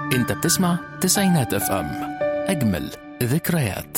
انت بتسمع تسعينات اف ام اجمل ذكريات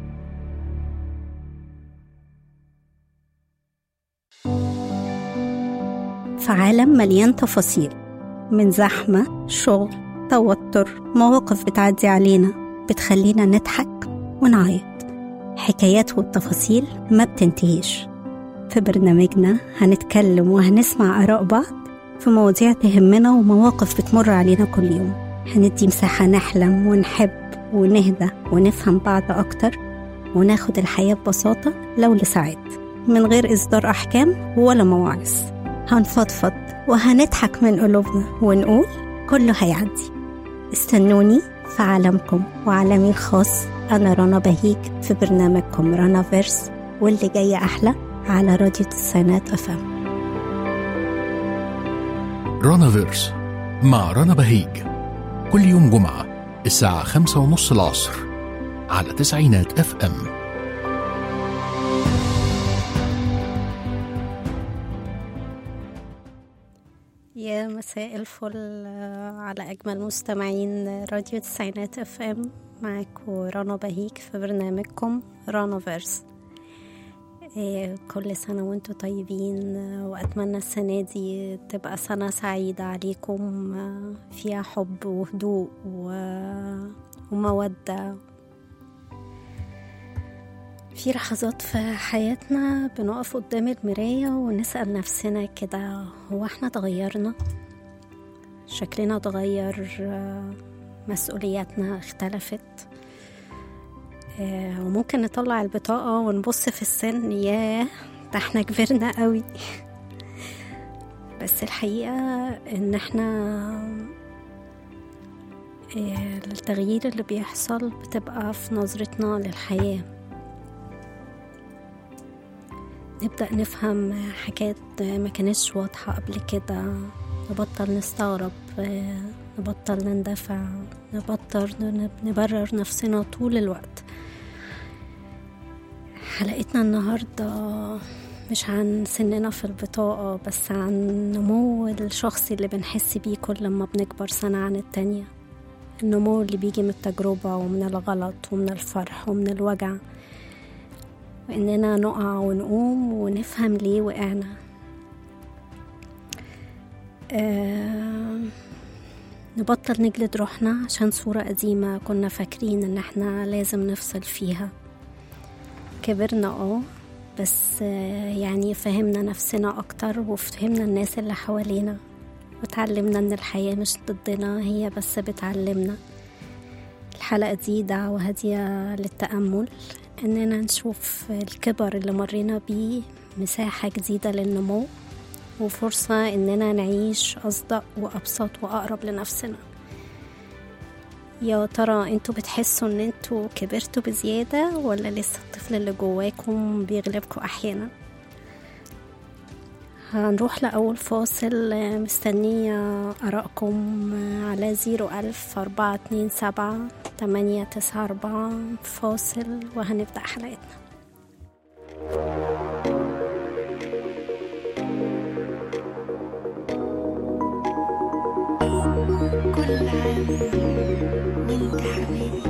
في عالم مليان تفاصيل من زحمة شغل توتر مواقف بتعدي علينا بتخلينا نضحك ونعيط حكايات والتفاصيل ما بتنتهيش في برنامجنا هنتكلم وهنسمع آراء بعض في مواضيع تهمنا ومواقف بتمر علينا كل يوم هندي مساحة نحلم ونحب ونهدى ونفهم بعض أكتر وناخد الحياة ببساطة لو لساعات من غير إصدار أحكام ولا مواعظ هنفضفض وهنضحك من قلوبنا ونقول كله هيعدي استنوني في عالمكم وعالمي الخاص أنا رنا بهيج في برنامجكم رنا فيرس واللي جاي أحلى على راديو تسعينات أفهم رانا فيرس مع رنا بهيج كل يوم جمعة الساعة خمسة ونص العصر على تسعينات اف ام يا مساء الفل على أجمل مستمعين راديو تسعينات اف ام معاكم رنا بهيك في برنامجكم رانا فيرس إيه، كل سنة وانتم طيبين وأتمنى السنة دي تبقى سنة سعيدة عليكم فيها حب وهدوء و- ومودة في لحظات في حياتنا بنقف قدام المراية ونسأل نفسنا كده هو احنا اتغيرنا شكلنا اتغير آه، مسؤولياتنا اختلفت آه، وممكن نطلع البطاقة ونبص في السن ياه ده احنا كبرنا قوي بس الحقيقة ان احنا آه، التغيير اللي بيحصل بتبقى في نظرتنا للحياة نبدأ نفهم حاجات ما كانتش واضحة قبل كده نبطل نستغرب آه، نبطل نندفع نبطل ن- نبرر نفسنا طول الوقت حلقتنا النهاردة مش عن سننا في البطاقة بس عن نمو الشخصي اللي بنحس بيه كل ما بنكبر سنة عن التانية النمو اللي بيجي من التجربة ومن الغلط ومن الفرح ومن الوجع وإننا نقع ونقوم ونفهم ليه وقعنا آه نبطل نجلد روحنا عشان صورة قديمة كنا فاكرين إن احنا لازم نفصل فيها كبرنا اه بس آه، يعني فهمنا نفسنا أكتر وفهمنا الناس اللي حوالينا وتعلمنا إن الحياة مش ضدنا هي بس بتعلمنا الحلقة دي دعوة هادية للتأمل إننا نشوف الكبر اللي مرينا بيه مساحة جديدة للنمو وفرصة إننا نعيش أصدق وأبسط وأقرب لنفسنا يا ترى انتوا بتحسوا ان انتوا كبرتوا بزيادة ولا لسه الطفل اللي جواكم بيغلبكوا أحيانا هنروح لأول فاصل آه، مستنية آرائكم آه، على زيرو ألف أربعة اتنين سبعة تمانية تسعة أربعة فاصل وهنبدأ حلقتنا كل عام وانت حبيبي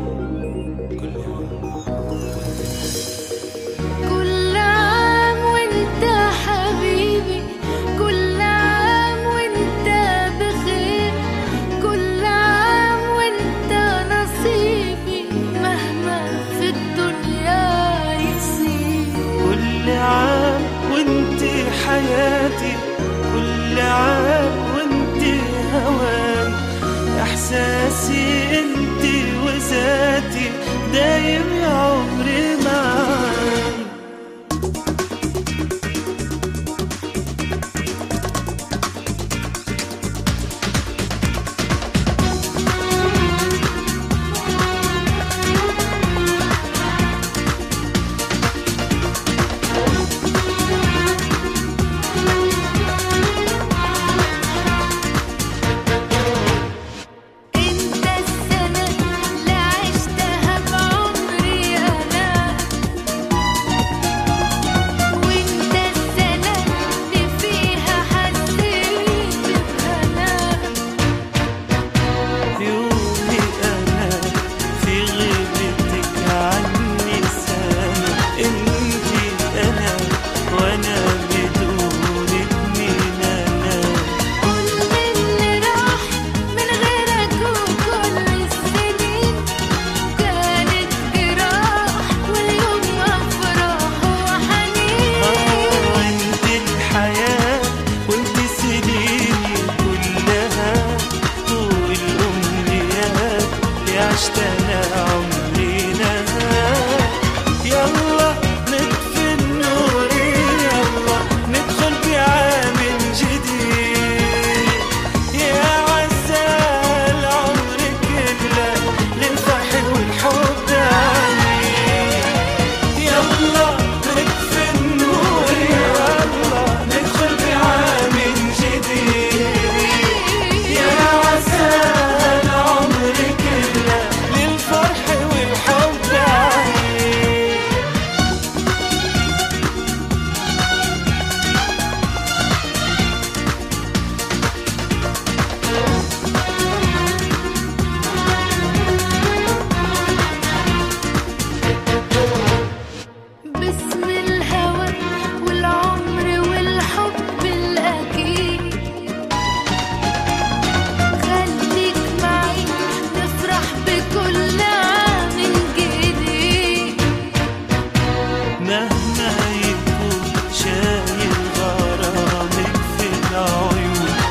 كل عام وانت حبيبي كل عام وانت بخير كل عام وانت نصيبي مهما في الدنيا يصير كل عام وانت حياتي كل عام وانت هواني احساسي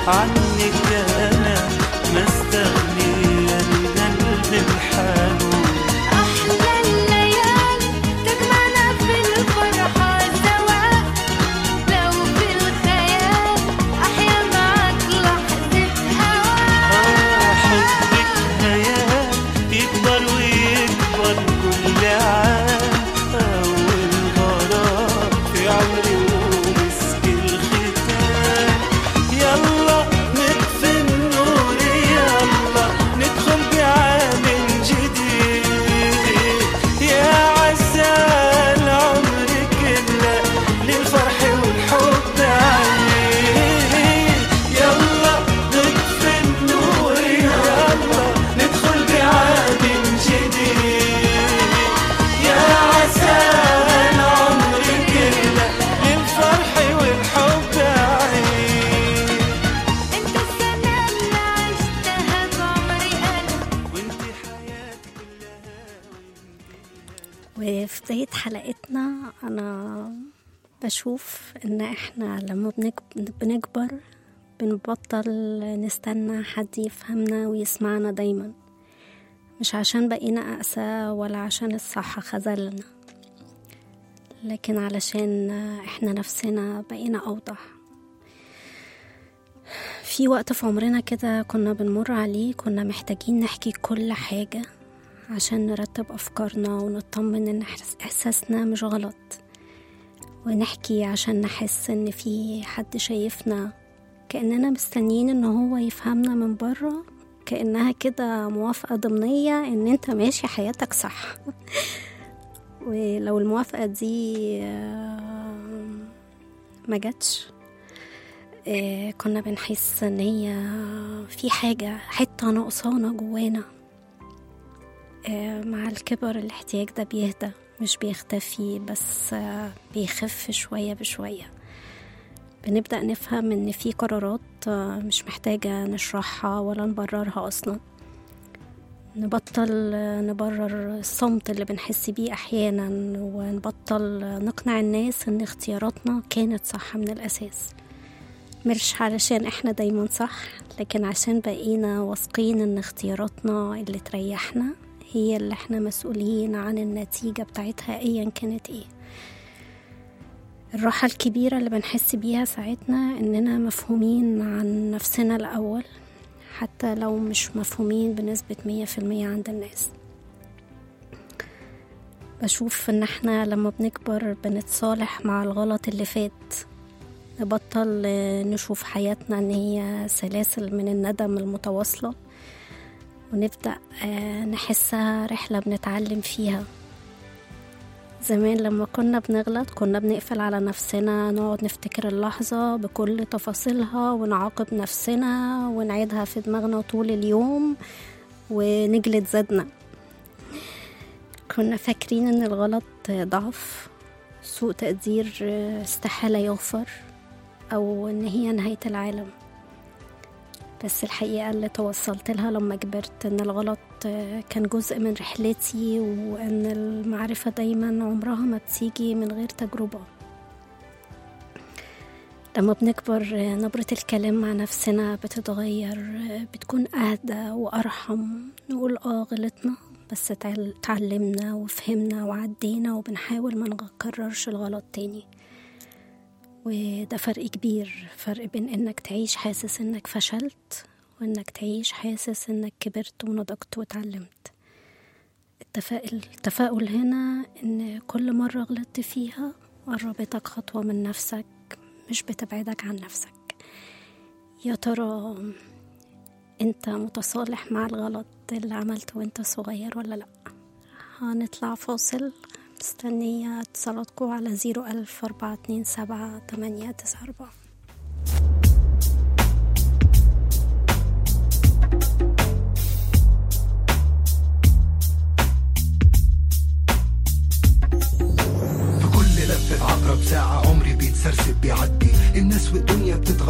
عنك أنا ما استغني القلب الحنون أحلى الليالي تجمعنا في الفرحة سوا لو في الخيال أحيا معاك لحظة هوا حبك هيال يكبر ويكبر كل عام أول غرام في عمري ومسك الختام يلا نطفي النور يلا ندخل بعام جديد يا عسى العمر كله للفرح والحب عيد يلا نطفي النور يلا ندخل بعام جديد يا عسى العمر كله للفرح والحب عيد أنت السنة اللي عشتها بعمري أنا وانت حياتي كلها وفي بداية حلقتنا أنا بشوف إن إحنا لما بنك- بنكبر بنبطل نستنى حد يفهمنا ويسمعنا دايما مش عشان بقينا أقسى ولا عشان الصحة خذلنا لكن علشان إحنا نفسنا بقينا أوضح في وقت في عمرنا كده كنا بنمر عليه كنا محتاجين نحكي كل حاجة عشان نرتب أفكارنا ونطمن إن إحس- إحساسنا مش غلط ونحكي عشان نحس إن في حد شايفنا كأننا مستنيين إن هو يفهمنا من بره كأنها كده موافقة ضمنية إن أنت ماشي حياتك صح ولو الموافقة دي آه، ما جاتش آه، كنا بنحس إن هي في حاجة حتة نقصانة جوانا آه، مع الكبر الاحتياج ده بيهدى مش بيختفي بس آه، بيخف شوية بشوية بنبدأ نفهم إن في قرارات آه، مش محتاجة نشرحها ولا نبررها أصلا نبطل آه، نبرر الصمت اللي بنحس بيه أحيانا ونبطل آه، نقنع الناس إن اختياراتنا كانت صح من الأساس مش علشان احنا دايما صح لكن عشان بقينا واثقين ان اختياراتنا اللي تريحنا هي اللي احنا مسؤولين عن النتيجة بتاعتها ايا كانت ايه الراحة الكبيرة اللي بنحس بيها ساعتنا اننا مفهومين عن نفسنا الاول حتى لو مش مفهومين بنسبة مية في المية عند الناس بشوف ان احنا لما بنكبر بنتصالح مع الغلط اللي فات نبطل آه، نشوف حياتنا ان هي سلاسل من الندم المتواصلة ونبدأ آه، نحسها رحلة بنتعلم فيها زمان لما كنا بنغلط كنا بنقفل على نفسنا نقعد نفتكر اللحظة بكل تفاصيلها ونعاقب نفسنا ونعيدها في دماغنا طول اليوم ونجلد زادنا كنا فاكرين ان الغلط ضعف سوء تقدير آه، استحالة يغفر أو إن هي نهاية العالم بس الحقيقة اللي توصلت لها لما كبرت إن الغلط آه، كان جزء من رحلتي وإن المعرفة دايما عمرها ما بتيجي من غير تجربة لما بنكبر آه، نبرة الكلام مع نفسنا بتتغير آه، بتكون أهدى وأرحم نقول آه غلطنا بس تعل- اتعلمنا وفهمنا وعدينا وبنحاول ما نكررش الغلط تاني وده فرق كبير فرق بين انك تعيش حاسس انك فشلت وانك تعيش حاسس انك كبرت ونضجت واتعلمت التفاؤل التفاؤل هنا ان كل مرة غلطت فيها قربتك خطوة من نفسك مش بتبعدك عن نفسك يا ترى انت متصالح مع الغلط اللي عملته وانت صغير ولا لا هنطلع فاصل مستنية اتصالاتكم على زيرو ألف أربعة اتنين سبعة تمانية تسعة أربعة في كل لفة عقرب ساعة عمري بيتسرسب بيعدي الناس والدنيا بتتغير حتى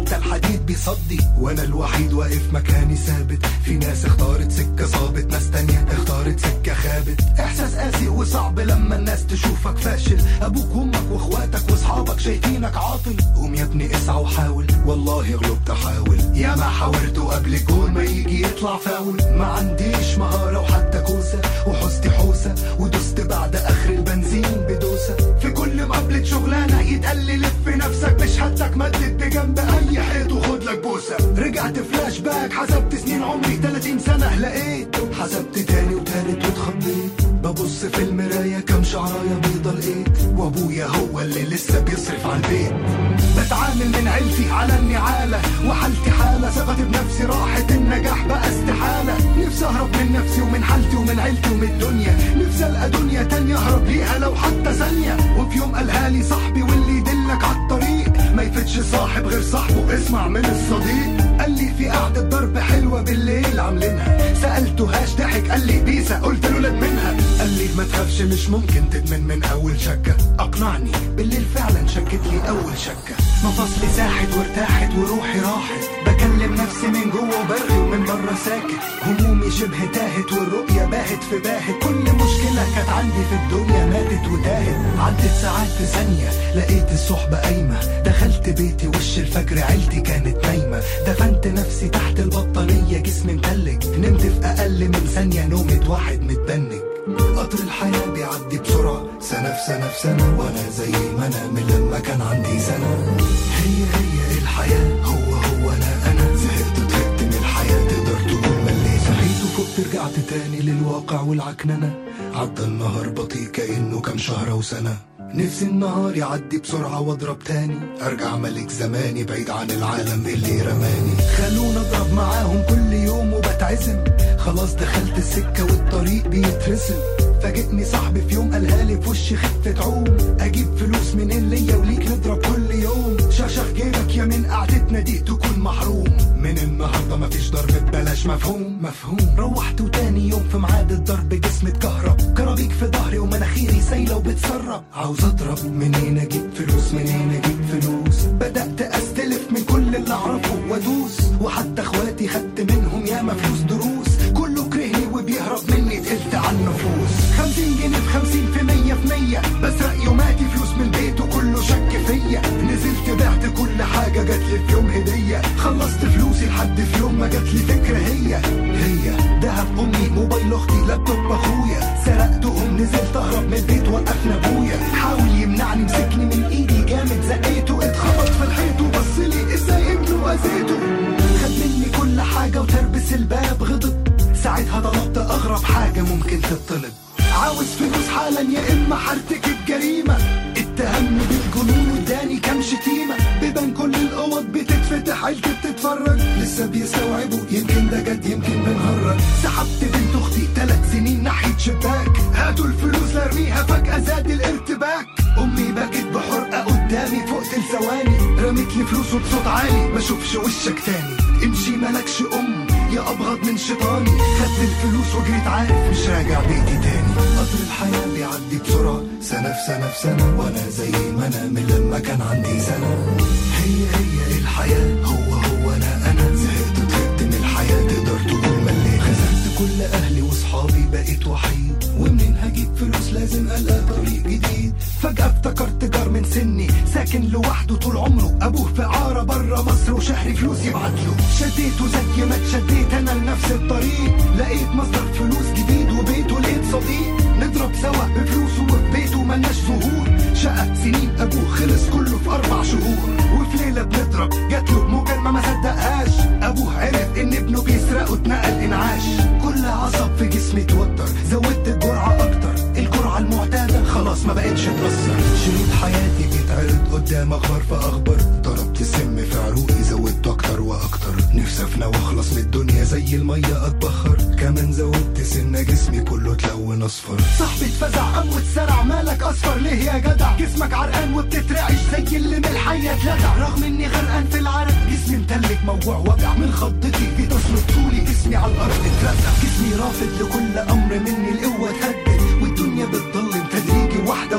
حتى الحديد بيصدي وانا الوحيد واقف مكاني ثابت في ناس اختارت سكة صابت ناس تانية اختارت سكة خابت احساس قاسي وصعب لما الناس تشوفك فاشل ابوك وامك واخواتك واصحابك شايفينك عاطل قوم يا ابني اسعى وحاول والله غلبت احاول يا ما حاولت قبل الجول ما يجي يطلع فاول ما عنديش مهارة وحتى كوسة وحوستي حوسة ودست بعد اخر البنزين بدوسة في كل مقابلة شغلانة يتقال لي لف نفسك مش هاتك مدد بجنب اي حيط وخد لك بوسة رجعت فلاش باك حسبت سنين عمري 30 سنة لقيت حسبت تاني وتالت واتخضيت ببص في المراية كم شعراية بيضة لقيت وابويا هو اللي لسه بيصرف على البيت بتعامل من عيلتي على النعالة وحالتي حالة ثقتي بنفسي راحت النجاح بقى استحالة نفسي اهرب من نفسي ومن حالتي ومن عيلتي ومن الدنيا نفسي القى دنيا تانية اهرب ليها لو حتى ثانية وفي يوم قالها لي صاحبي واللي يدلك على الطريق ما يفتش صاحب غير صاحبه اسمع من الصديق قال لي في قعدة ضرب حلوة بالليل عاملينها سألته هاش ضحك قال لي بيسا قلت له لا منها قال لي ما تخافش مش ممكن تدمن من اول شكة اقنعني بالليل فعلا شكت لي اول شكة مفاصلي ساحت وارتاحت وروحي راحت بكلم نفسي من جوه وبرغي ومن بره ساكت همومي شبه تاهت والرؤية باهت في باهت كل مشكلة كانت عندي في الدنيا ماتت وتاهت عدت ساعات في ثانية لقيت الصحبة قايمة دخلت بيتي وش الفجر عيلتي كانت نايمة دفنت نفسي تحت البطانية جسمي متلج نمت في أقل من ثانية نومة واحد متبنج قطر الحياة بيعدي بسرعة سنة في سنة في سنة وأنا زي ما أنا من لما كان عندي سنة هي هي الحياة هو هو أنا أنا زهقت طهقت من الحياة تقدر تقول مليت صحيت وفقت رجعت تاني للواقع والعكننة عدى النهار بطيء كأنه كام شهر وسنة نفسي النهار يعدي بسرعة واضرب تاني ارجع ملك زماني بعيد عن العالم اللي رماني خلونا اضرب معاهم كل يوم وبتعزم خلاص دخلت السكة والطريق بيترسم فاجئني صاحبي في يوم قالها لي في وشي خفة عوم اجيب فلوس منين ليا وليك نضرب كل يوم شاشخ جيبك يا من قعدتنا دي تكون محروم من النهارده مفيش ضرب ببلاش مفهوم مفهوم روحت وتاني يوم في ميعاد الضرب جسمي اتكهرب كرابيك في ظهري ومناخيري سايله وبتسرب عاوز اضرب منين اجيب فلوس منين اجيب فلوس بدات استلف من كل اللي اعرفه وادوس وحتى اخواتي خدت منهم ياما فلوس دروس كله كرهني وبيهرب مني تقلت على النفوس خمسين جنيه في خمسين في مية في مية بسرق يوماتي فلوس من البيت وكله شك فيا نزلت بعت كل حاجة جاتلي في يوم هدية خلصت فلوسي لحد في يوم ما جاتلي فكرة هي هي دهب أمي موبايل أختي لابتوب أخويا سرقتهم نزلت أهرب من البيت وقفنا أبويا حاول يمنعني مسكني من إيدي جامد زقيته اتخبط في الحيط وبصلي إزاي ابنه وأذيته خد مني كل حاجة وتربس الباب غضب ساعتها طلبت أغرب حاجة ممكن تطلب عاوز فلوس حالا يا إما هرتكب جريمة اتهمني بالجنون واداني كام شتيمة بيبان كل الأوض بتتفتح عيلتي بتتفرج لسه بيستوعبوا يمكن ده جد يمكن بنهرج سحبت بنت أختي ثلاث سنين ناحية شباك هاتوا الفلوس لارميها فجأة زاد الارتباك أمي بكت بحرقة قدامي فوق ثواني رميت لي فلوس وبصوت عالي ما اشوفش وشك تاني امشي مالكش أم يا أبغض من شيطاني خدت الفلوس وجريت عارف مش راجع بيتي تاني قطر الحياة بيعدي بسرعة سنة في سنة في سنة وأنا زي ما أنا من لما كان عندي سنة هي هي الحياة هو هو أنا أنا زهقت طهقت من الحياة تقدر تقول مليت خسرت كل أهلي وصحابي بقيت وحيد ومنين هجيب فلوس لازم ألقى طريق جديد فجأة افتكرت جار من سني ساكن لوحده طول عمره أبوه في عارة بره مصر وشهري فلوس يبعتله شديته زي ما اتشديت أنا لنفس الطريق لقيت مصدر فلوس جديد وبيت ولقيت صديق نضرب سوا بفلوسه وفي بيته ملناش ظهور شقة سنين أبوه خلص كله في أربع شهور وفي ليلة بنضرب جاتله مكالمة ما صدقهاش أبوه عرف إن ابنه بيسرقه اتنقل إنعاش كل عصب في جسمي اتوتر زودت الجرعة أكتر الجرعة المعتادة خلاص ما بقتش تأثر شريط حياتي بيتعرض قدام أخبار في أخبار ضربت السم في عروقي زودته أكتر وأكتر نفسي أفنى وأخلص من الدنيا زي المية أتبخر كمان زودت سنة جسمي كله اتلون أصفر صاحبي اتفزع قام واتسرع مالك أصفر ليه يا جدع جسمك عرقان وبتترعش زي اللي من الحية اتلدع رغم إني غرقان في العرق جسمي متلج موجوع وجع من خضتي في تصمت طولي جسمي على الأرض اترزع جسمي رافض لكل أمر مني القوة تهدد والدنيا بتضلم تدريجي واحدة واحدة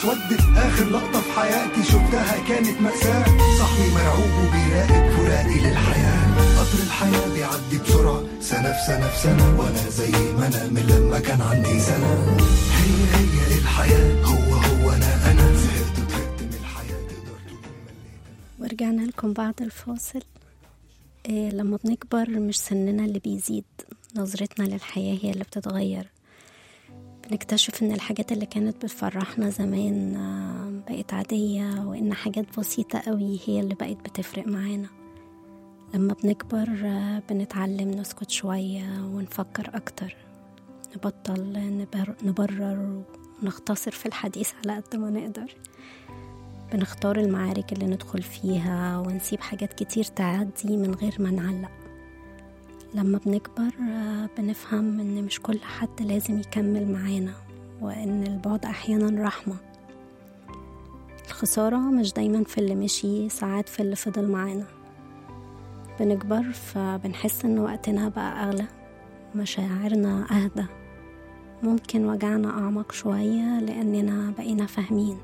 اسودت اخر لقطة في حياتي شفتها كانت مأساة صاحبي مرعوب وبيراقب فراقي للحياة قطر الحياة بيعدي بسرعة سنة في سنة في سنة وانا زي ما انا من لما كان عندي سنة هي هي الحياة هو هو انا انا زهقت وتعبت من الحياة تقدر تقول مليت ورجعنا لكم بعد الفاصل إيه لما بنكبر مش سننا اللي بيزيد نظرتنا للحياة هي اللي بتتغير بنكتشف ان الحاجات اللي كانت بتفرحنا زمان آه، بقت عادية وان حاجات بسيطة قوي هي اللي بقت بتفرق معانا لما بنكبر آه، بنتعلم نسكت شوية ونفكر أكتر نبطل نبر- نبرر ونختصر في الحديث على قد ما نقدر بنختار المعارك اللي ندخل فيها ونسيب حاجات كتير تعدي من غير ما نعلق لما بنكبر آه، بنفهم ان مش كل حد لازم يكمل معانا وان البعد احيانا رحمة الخسارة مش دايما في اللي مشي ساعات في اللي فضل معانا بنكبر فبنحس ان وقتنا بقى اغلى مشاعرنا اهدى ممكن وجعنا اعمق شوية لاننا بقينا فاهمين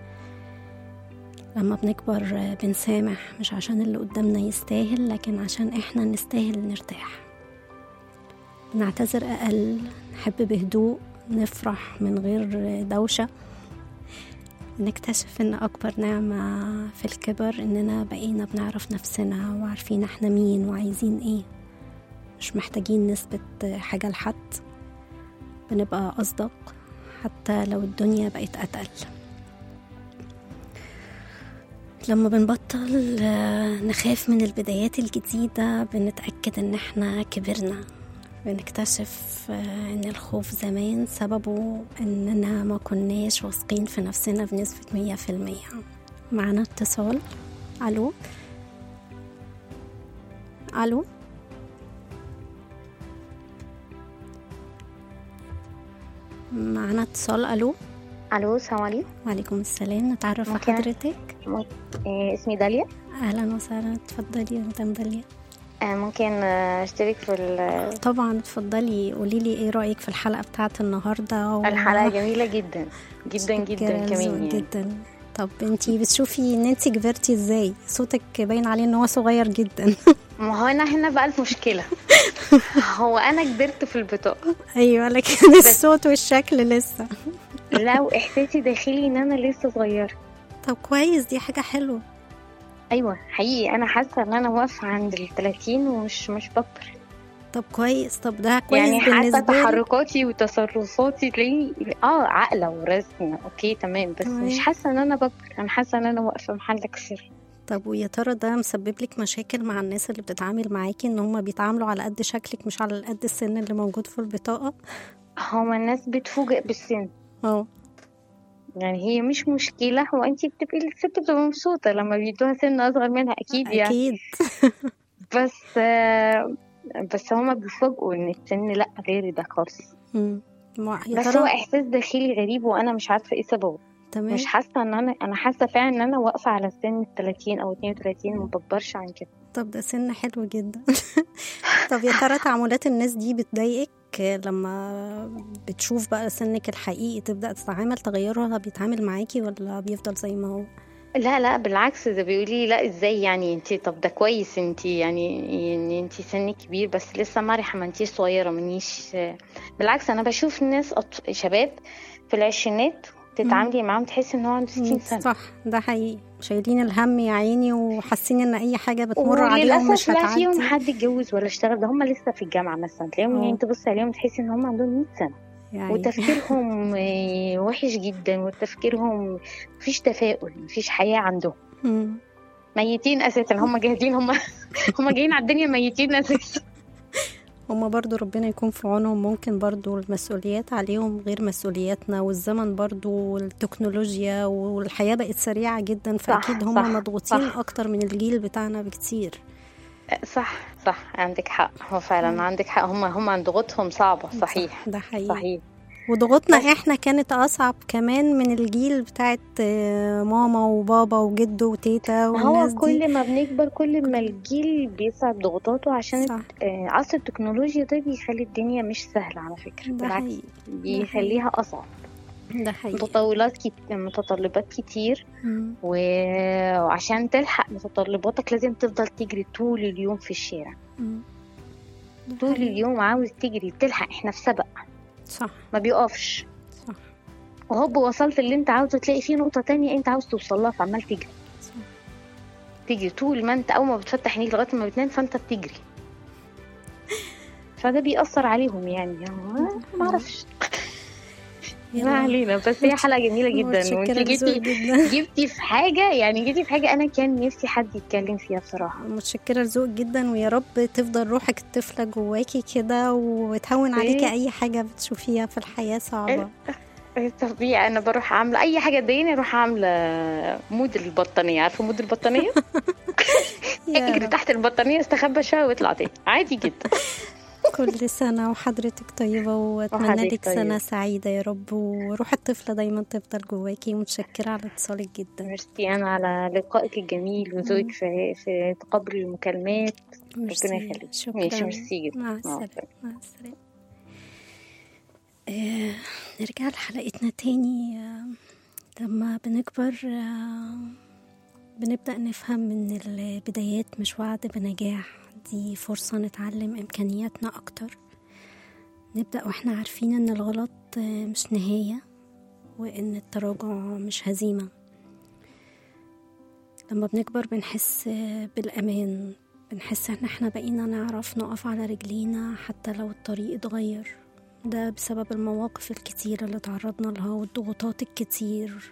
لما بنكبر آه، بنسامح مش عشان اللي قدامنا يستاهل لكن عشان احنا نستاهل نرتاح بنعتذر أقل نحب بهدوء نفرح من غير دوشة نكتشف إن أكبر نعمة في الكبر إننا بقينا بنعرف نفسنا وعارفين احنا مين وعايزين ايه مش محتاجين نثبت حاجة لحد بنبقى أصدق حتى لو الدنيا بقت أتقل لما بنبطل آه، نخاف من البدايات الجديدة بنتأكد إن إحنا كبرنا بنكتشف آه، إن الخوف زمان سببه إننا ما كناش واثقين في نفسنا بنسبة مية في المية معنا اتصال ألو ألو معنا اتصال ألو الو السلام عليكم وعليكم السلام نتعرف ممكن- على حضرتك إيه اسمي داليا اهلا وسهلا اتفضلي يا مدام داليا آه، ممكن آه، اشترك في ال- طبعا اتفضلي قولي لي ايه رايك في الحلقه بتاعت النهارده و... الحلقه جميله جدا جدا جدا شكرا كمان ذوق يعني جدا طب انتي بتشوفي ان انتي كبرتي ازاي صوتك باين عليه ان هو صغير جدا ما هو انا هنا بقى المشكله هو انا كبرت في البطاقه ايوه لكن الصوت والشكل لسه لا واحساسي داخلي ان انا لسه صغيره طب كويس دي حاجه حلوه ايوه حقيقي انا حاسه ان انا واقفه عند ال 30 ومش مش بكبر طب كويس طب ده كويس يعني حاسه بالنسبه لي تحركاتي وتصرفاتي تلاقيني اه عاقله ورزنه اوكي تمام بس تمام. مش حاسه ان انا بكبر انا حاسه ان انا واقفه محل كسر طب ويا ترى ده مسبب لك مشاكل مع الناس اللي بتتعامل معاكي ان هم بيتعاملوا على قد شكلك مش على قد السن اللي موجود في البطاقه هما الناس بتفوجئ بالسن اه يعني هي مش مشكلة هو انتي بتبقي الست بتبقى مبسوطة لما بيدوها سن أصغر منها أكيد يعني اكيد بس آه، بس هما بيفاجئوا إن السن لأ غير ده خالص مم. ما- يا بس ترى هو إحساس داخلي غريب وأنا مش عارفة إيه سببه تمام مش حاسة إن أنا أنا حاسة فعلا إن أنا واقفة على سن التلاتين أو اتنين وتلاتين ما بكبرش عن كده طب ده سن حلو جدا طب يا ترى تعاملات الناس دي بتضايقك لما بتشوف بقى سنك الحقيقي تبدأ تتعامل تغيرها بيتعامل معاكي ولا بيفضل زي ما هو لا لا بالعكس ده بيقولي لا ازاي يعني انتي طب ده كويس انتي يعني يعني انتي سنك كبير بس لسه مرحة ما انتي صغيرة منيش بالعكس انا بشوف ناس أط... شباب في العشرينات تتعاملي معاهم تحسي ان هو عنده 60 سنة صح ده حقيقي شايلين الهم يا عيني وحاسين ان اي حاجة بتمر عليهم مش وللاسف لا فيهم هتعدي حد اتجوز ولا اشتغل ده هم لسه في الجامعة مثلا تلاقيهم اه. يعني تبص عليهم تحسي ان هم عندهم 100 سنة يعني وتفكيرهم آه، وحش جدا وتفكيرهم مفيش تفاؤل مفيش حياة عندهم مم. ميتين اساسا هم جاهزين هم هم جايين على الدنيا ميتين اساسا هما برضو ربنا يكون في عونهم ممكن برضو المسؤوليات عليهم غير مسؤولياتنا والزمن برضو والتكنولوجيا والحياة بقت سريعة جدا فأكيد هما صح، مضغوطين صح. أكتر من الجيل بتاعنا بكتير صح صح عندك حق هو فعلا عندك حق هم هم عند ضغوطهم صعبة صحيح ده حقيقي صحيح وضغوطنا بس- احنا كانت أصعب كمان من الجيل بتاعت آه، ماما وبابا وجدو وتيتا ما هو والناس دي كل ما بنكبر كل ما الجيل بيصعب ضغوطاته عشان صح آه، عصر التكنولوجيا ده بيخلي الدنيا مش سهلة على فكرة ده بالعكس حقيقي بيخليها أصعب ده حقيقي متطلبات كت... متطلبات كتير مم. و- وعشان تلحق متطلباتك لازم تفضل تجري طول اليوم في الشارع مم. ده طول حقيقي. اليوم عاوز تجري تلحق احنا في سبق صح ما بيقفش صح وهوب وصلت اللي انت عاوزه تلاقي فيه نقطة تانية انت عاوز توصل لها فعمال تجري صح تجري طول ما انت اول ما بتفتح عينيك لغاية ما بتنام فانت بتجري فده بيأثر عليهم يعني ما اعرفش ما يلا. علينا بس هي حلقة جميلة جدا وانت متشكرة جيتي لذوقك جدا جبتي في حاجة يعني جيتي في حاجة أنا كان نفسي حد يتكلم فيها بصراحة متشكرة لذوقك جدا ويا رب تفضل روحك الطفلة جواكي كده وتهون عليكي أي حاجة بتشوفيها في الحياة صعبة طبيعي أنا بروح عاملة أي حاجة تضايقني أروح عاملة مود البطانية عارفة مود البطانية؟ يا اجري رب. تحت البطانية استخبى شوية واطلع تاني عادي جدا كل سنة وحضرتك طيبة وأتمنى وحضرتك لك سنة طيبة. سعيدة يا رب وروح الطفلة دايما تفضل جواكي متشكرة على اتصالك جدا ميرسي أنا على لقائك الجميل وذوقك في في تقبل المكالمات ربنا ميرسي. يخليك شكرا ماشي ميرسي جدا مع مع السلامة السلامة. مع السلامة آه نرجع لحلقتنا تاني آه لما بنكبر آه بنبدأ نفهم إن البدايات مش وعد بنجاح دي فرصة نتعلم إمكانياتنا أكتر نبدأ وإحنا عارفين إن الغلط آه مش نهاية وإن التراجع مش هزيمة لما بنكبر بنحس آه بالأمان بنحس إن إحنا بقينا نعرف نقف على رجلينا حتى لو الطريق اتغير ده بسبب المواقف الكتيرة اللي تعرضنا لها والضغوطات الكتير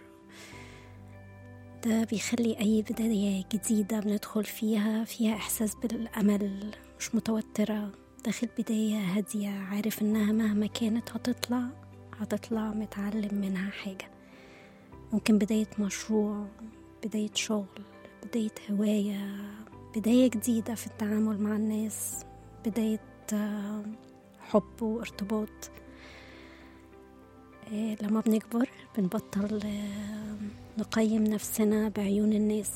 ده بيخلي أي بداية جديدة بندخل فيها فيها إحساس بالأمل مش متوترة داخل بداية هادية عارف إنها مهما كانت هتطلع هتطلع متعلم منها حاجة ممكن بداية مشروع بداية شغل بداية هواية بداية جديدة في التعامل مع الناس بداية آه، حب وارتباط آه، لما بنكبر بنبطل آه، نقيم نفسنا بعيون الناس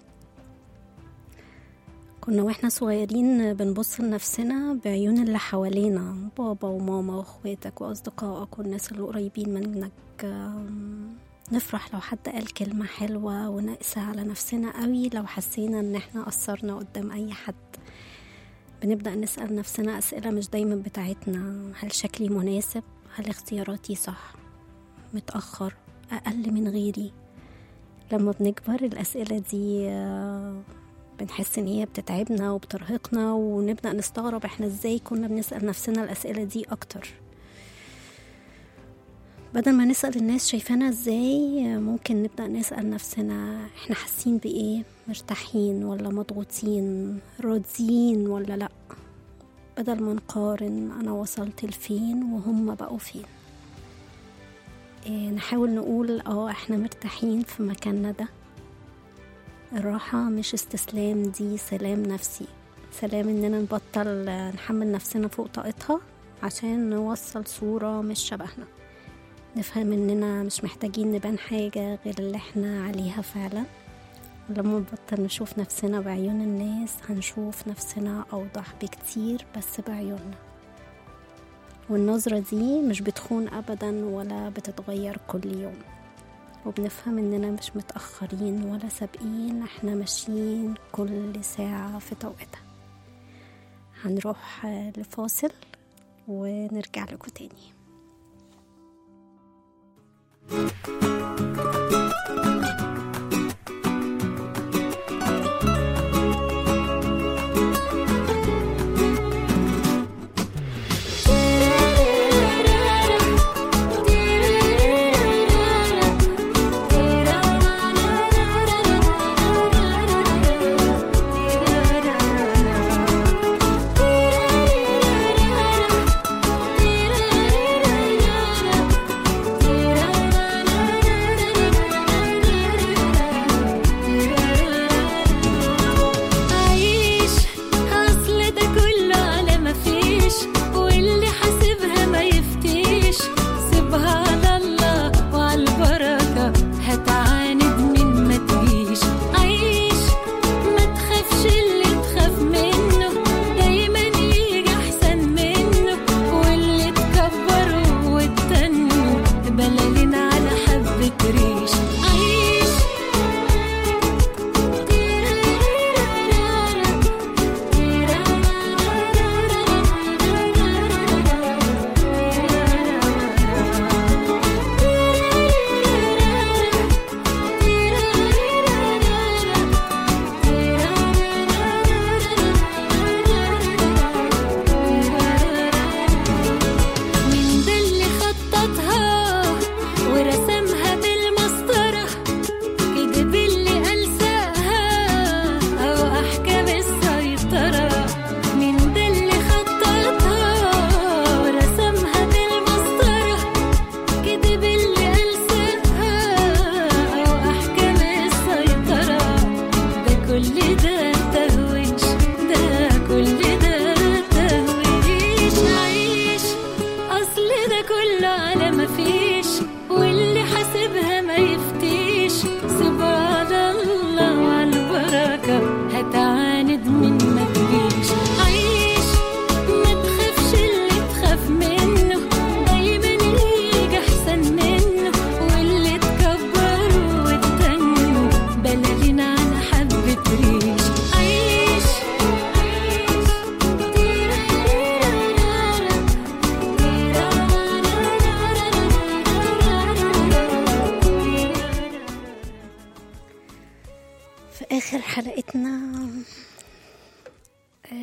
كنا واحنا صغيرين بنبص لنفسنا بعيون اللي حوالينا بابا وماما واخواتك واصدقائك والناس اللي قريبين منك آم، نفرح لو حد قال كلمة حلوة ونقسى على نفسنا قوي لو حسينا ان احنا قصرنا قدام اي حد بنبدأ نسأل نفسنا أسئلة مش دايما بتاعتنا هل شكلي مناسب؟ هل اختياراتي صح؟ متأخر؟ أقل من غيري؟ لما بنكبر الأسئلة دي آه، بنحس إن هي بتتعبنا وبترهقنا ونبدأ نستغرب إحنا إزاي كنا بنسأل نفسنا الأسئلة دي أكتر بدل ما نسأل الناس شايفانا ازاي ممكن نبدأ نسأل نفسنا احنا حاسين بإيه مرتاحين ولا مضغوطين راضيين ولا لأ بدل ما نقارن أنا وصلت لفين وهم بقوا فين إيه نحاول نقول اه احنا مرتاحين في مكاننا ده الراحة مش استسلام دي سلام نفسي سلام اننا نبطل نحمل نفسنا فوق طاقتها عشان نوصل صورة مش شبهنا نفهم اننا مش محتاجين نبان حاجة غير اللي احنا عليها فعلا ولما نبطل نشوف نفسنا بعيون الناس هنشوف نفسنا أوضح بكتير بس بعيوننا والنظرة دي مش بتخون أبدا ولا بتتغير كل يوم وبنفهم إننا مش متأخرين ولا سابقين احنا ماشيين كل ساعة في توقيتها هنروح آه، لفاصل ونرجع لكم تاني Thank you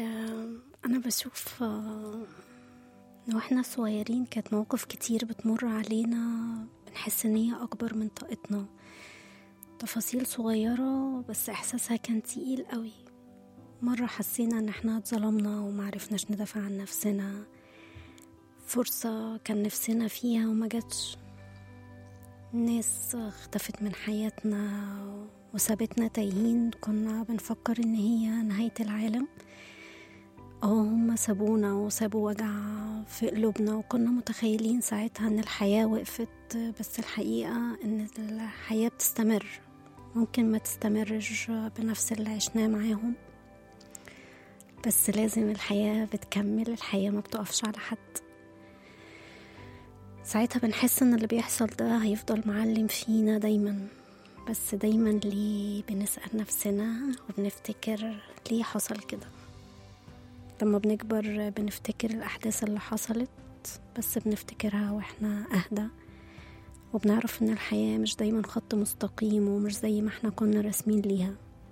آه، أنا بشوف آه، إن واحنا صغيرين كانت مواقف كتير بتمر علينا بنحس إن هي أكبر من طاقتنا تفاصيل صغيرة بس إحساسها كان تقيل قوي مرة حسينا إن احنا اتظلمنا ومعرفناش ندافع عن نفسنا فرصة كان نفسنا فيها وما جاتش ناس اختفت من حياتنا وسابتنا تايهين كنا بنفكر ان هي نهاية العالم اه هما سابونا وسابوا وجع في قلوبنا وكنا متخيلين ساعتها ان الحياة وقفت بس الحقيقة ان الحياة بتستمر ممكن ما تستمرش بنفس اللي عشناه معاهم بس لازم الحياة بتكمل الحياة ما بتقفش على حد ساعتها بنحس ان اللي بيحصل ده هيفضل معلم فينا دايما بس دايما ليه بنسأل نفسنا وبنفتكر ليه حصل كده لما بنكبر بنفتكر الأحداث اللي حصلت بس بنفتكرها واحنا أهدى وبنعرف ان الحياة مش دايما خط مستقيم ومش زي ما احنا كنا راسمين ليها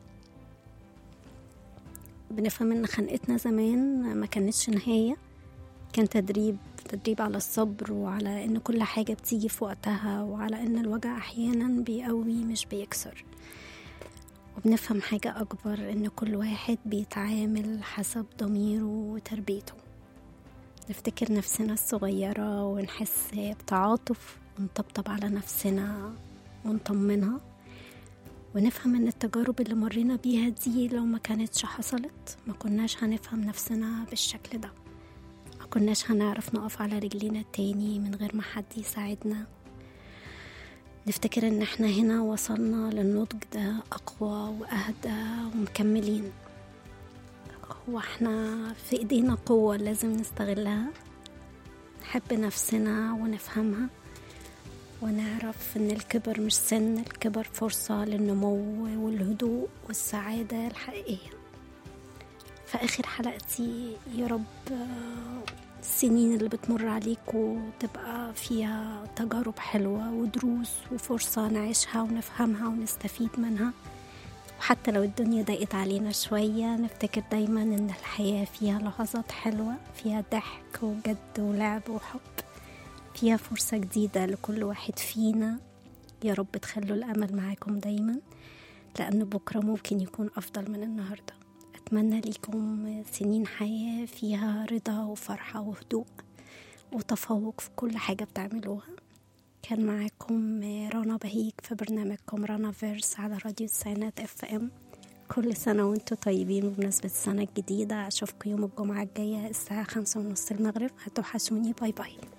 بنفهم ان خنقتنا زمان ما كانتش نهاية كان تدريب تدريب على الصبر وعلى ان كل حاجة بتيجي في وقتها وعلى ان الوجع احيانا بيقوي مش بيكسر وبنفهم حاجة أكبر إن كل واحد بيتعامل حسب ضميره وتربيته نفتكر نفسنا الصغيرة ونحس بتعاطف ونطبطب على نفسنا ونطمنها ونفهم ان التجارب اللي مرينا بيها دي لو ما كانتش حصلت ما كناش هنفهم نفسنا بالشكل ده ما كناش هنعرف نقف على رجلينا تاني من غير ما حد يساعدنا نفتكر ان احنا هنا وصلنا للنضج ده اقوى واهدى ومكملين هو احنا في ايدينا قوة لازم نستغلها نحب نفسنا ونفهمها ونعرف ان الكبر مش سن الكبر فرصة للنمو والهدوء والسعادة الحقيقية في آخر حلقتي يا رب آه، السنين اللي بتمر عليكوا تبقى فيها تجارب حلوة ودروس وفرصة نعيشها ونفهمها ونستفيد منها وحتى لو الدنيا ضاقت علينا شوية نفتكر دايما ان الحياة فيها لحظات حلوة فيها ضحك وجد ولعب وحب فيها فرصة جديدة لكل واحد فينا يا رب تخلوا الأمل معاكم دايما لأن بكرة ممكن يكون أفضل من النهاردة أتمنى لكم سنين حياة فيها رضا وفرحة وهدوء وتفوق في كل حاجة بتعملوها كان معاكم رنا بهيج في برنامجكم رنا فيرس على راديو السينات اف ام كل سنة وانتم طيبين بمناسبة السنة الجديدة أشوفكم يوم الجمعة الجاية الساعة خمسة ونص المغرب هتوحشوني باي باي